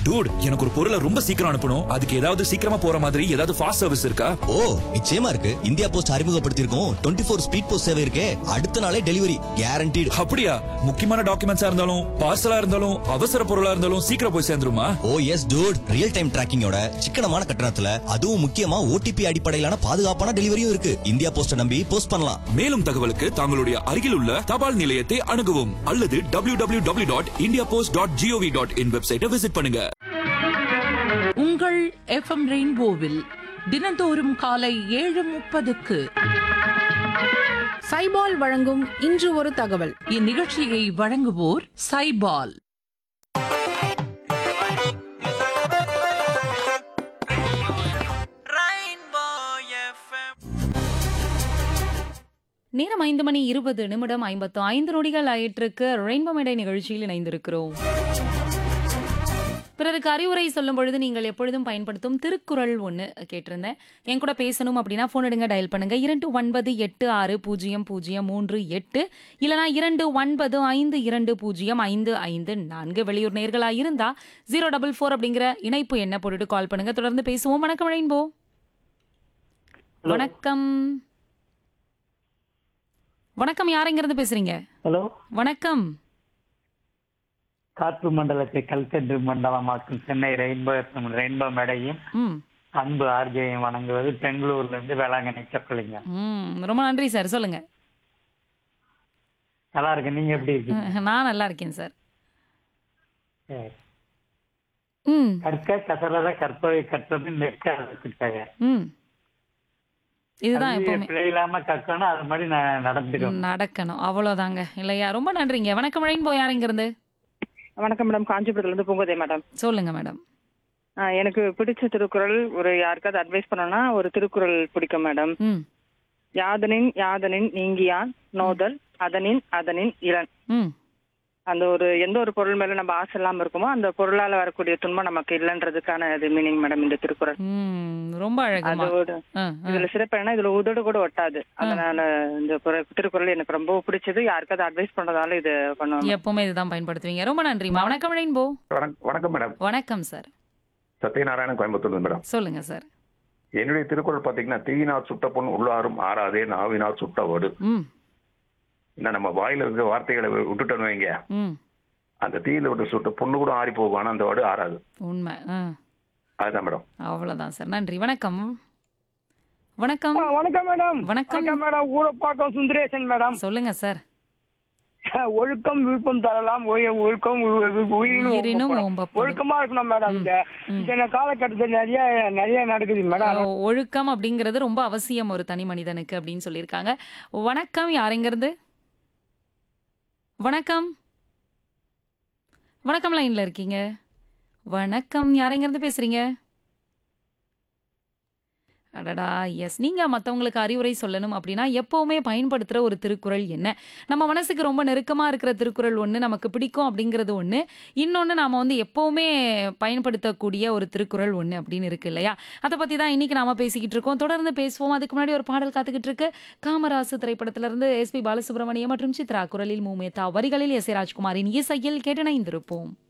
Dude எனக்கு ஒரு பொருளை ரொம்ப சீக்கிரம் அனுப்பணும் அதுக்கு ஏதாவது சீக்கிரமா போற மாதிரி ஏதாவது ஃபாஸ்ட் சர்வீஸ் இருக்கா ஓ நிச்சயமா இருக்கு இந்தியா போஸ்ட் அறிமுகப்படுத்தியிருக்கோம் டுவெண்ட்டி ஃபோர் ஸ்பீட் போஸ்ட் சேவை இருக்கே அடுத்த நாளே டெலிவரி கேரண்டீடு அப்படியா முக்கியமான டாக்குமெண்ட்ஸா இருந்தாலும் பார்சலா இருந்தாலும் அவசர பொருளா இருந்தாலும் சீக்கிரம் போய் சேர்ந்துருமா oh yes dude real time டிராக்கிங்கோட சிக்கனமான கட்டணத்துல அதுவும் முக்கியமா ஓடிபி அடிப்படையிலான பாதுகாப்பான டெலிவரியும் இருக்கு இந்தியா போஸ்ட நம்பி போஸ்ட் பண்ணலாம் மேலும் தகவலுக்கு தங்களுடைய அருகில் உள்ள தபால் நிலையத்தை அணுகவும் அல்லது www.indiapost.gov.in dot India post dot G O V dot in வெப்சைட்டை விசிட் பண்ணுங்க உங்கள் எஃப்எம் ரெயின்போவில் தினந்தோறும் காலை ஏழு முப்பதுக்கு சைபால் வழங்கும் இன்று ஒரு தகவல் இந்நிகழ்ச்சியை வழங்குவோர் சைபால் நேரம் ஐந்து மணி இருபது நிமிடம் ஐம்பத்து ஐந்து நொடிகள் ஆயிட்டிருக்கு ரெயின்போ மேடை நிகழ்ச்சியில் இணைந்திருக்கிறோம் பிறருக்கு அறிவுரை சொல்லும் பொழுது நீங்கள் எப்பொழுதும் பயன்படுத்தும் திருக்குறள் ஒன்று கேட்டிருந்தேன் என் கூட பேசணும் அப்படின்னா ஃபோன் எடுங்க டயல் பண்ணுங்க இரண்டு ஒன்பது எட்டு ஆறு பூஜ்ஜியம் பூஜ்ஜியம் மூன்று எட்டு இல்லனா இரண்டு ஒன்பது ஐந்து இரண்டு பூஜ்ஜியம் ஐந்து ஐந்து நான்கு வெளியூர் நேர்களா இருந்தா ஜீரோ டபுள் ஃபோர் அப்படிங்கிற இணைப்பு என்ன போட்டுட்டு கால் பண்ணுங்க தொடர்ந்து பேசுவோம் வணக்கம் ரெயின்போ வணக்கம் வணக்கம் யாரெங்கிருந்து பேசுறீங்க ஹலோ வணக்கம் காற்று மண்டலத்தை கல்கண்டு மண்டலமாக்கும் சென்னை ரெயின்போ FM ரெயின்போ மேடையும் ம் அன்பு ஆர்ஜையும் வணங்குவது பெங்களூர்ல இருந்து வேளாங்கண்ணி சொக்கலிங்க ம் ரொம்ப நன்றி சார் சொல்லுங்க நல்லா இருக்கு நீங்க எப்படி இருக்கீங்க அஹ், நான் நல்லா இருக்கேன் சார் சரி. ம் கற்க கசலத கற்பவை கற்பது நெற்காக ம் இதுதான் எப்பவுமே பிழை இல்லாம கற்கணும் அது மாதிரி நான் நடந்துக்கணும் நடக்கணும் அவ்வளோதாங்க இல்லையா ரொம்ப நன்றிங்க வணக்கம் ரெயின்போ யார் இருந்து வணக்கம் மேடம் காஞ்சிபுரத்துல இருந்து பூங்கோதை மேடம் சொல்லுங்க மேடம் ஆ, எனக்கு பிடிச்ச திருக்குறள் ஒரு யாருக்காவது அட்வைஸ் பண்ணணும்னா ஒரு திருக்குறள் பிடிக்கும் மேடம் ம் யாதனின் யாதனின் நீங்கியான் நோதல் அதனின் அதனின் இளன் ம் அந்த ஒரு எந்த ஒரு பொருள் மேல நம்ம ஆசை இல்லாம இருக்குமோ அந்த பொருளால வரக்கூடிய துன்பம் நமக்கு இல்லைன்றதுக்கான இது மீனிங் மேடம் இந்த திருக்குறள் ம் ரொம்ப அழகமா அதோட ஆ, ஆ. இதுல சிறப்பு என்னன்னா இதுல உதடு கூட ஒட்டாது அதனால இந்த குற- திருக்குறள் எனக்கு ரொம்ப பிடிச்சது யாருக்காவது அட்வைஸ் பண்றதால இது பண்ணுவாங்க எப்பவுமே இதுதான் பயன்படுத்துவீங்க ரொம்ப நன்றிமா வணக்கம் ரெயின்போ வணக்- வணக்கம் மேடம் வணக்கம் சார் சத்யநாராயணன் கோயம்புத்தூர் மேடம் சொல்லுங்க சார் என்னுடைய திருக்குறள் பாத்தீங்கன்னா தீயினார் சுட்ட பொன் உள்ளாரும் ஆறாதே நாவினார் சுட்ட வடு ம் என்ன நம்ம வாயில இருக்க வார்த்தைகளை விட்டுட்டோம் வைங்க ம் அந்த தீயில விட்டு சுட்ட பொண்ணு கூட ஆறி போகும் ஆனா அந்த வடு ஆறாது உண்மை ஆ அதுதான் மேடம் அவ்வளோதான் சார் நன்றி வணக்கம் வணக்கம் வணக்கம் மேடம் வணக்கம் மேடம் ஊரப்பாக்கம் சுந்தரேசன் மேடம் சொல்லுங்க சார் ஒழுக்கம் விருப்பம் தரலாம் ஒழு- ஒழுக்கம் உ- உ- உயிரினும் உயிரினும் ஓம்பப்படும். ஓம்பப்படும். ஒழுக்கமா இருக்கணும் மேடம் இந்த இந்த காலகட்டத்தில் நிறைய நிறைய நடக்குது மேடம் அஹ், ஒழுக்கம் அப்படிங்கிறது ரொம்ப அவசியம் ஒரு தனி மனிதனுக்கு அப்படின்னு சொல்லியிருக்காங்க வணக்கம் யாருங்கிறது வணக்கம் வணக்கம் லைன்ல இருக்கீங்க வணக்கம் யாருங்கிறது பேசுறீங்க அடடா எஸ் நீங்க மத்தவங்களுக்கு அறிவுரை சொல்லணும் அப்படின்னா எப்பவுமே பயன்படுத்துற ஒரு திருக்குறள் என்ன நம்ம மனசுக்கு ரொம்ப நெருக்கமா இருக்கிற திருக்குறள் ஒன்று நமக்கு பிடிக்கும் அப்படிங்கிறது ஒன்று இன்னொன்று நாம வந்து எப்பவுமே பயன்படுத்தக்கூடிய ஒரு திருக்குறள் ஒன்று அப்படின்னு இருக்கு இல்லையா அதை பத்தி தான் இன்னைக்கு நாம பேசிக்கிட்டு இருக்கோம் தொடர்ந்து பேசுவோம் அதுக்கு முன்னாடி ஒரு பாடல் காத்துக்கிட்டு இருக்கு காமராசு திரைப்படத்துல இருந்து எஸ்பி பாலசுப்ரமணியம் மற்றும் சித்ரா குரலில் மூமேதா வரிகளில் எஸ் ஏ ராஜ்குமாரின் இசையில் கேட்டு இணைந்திருப்போம்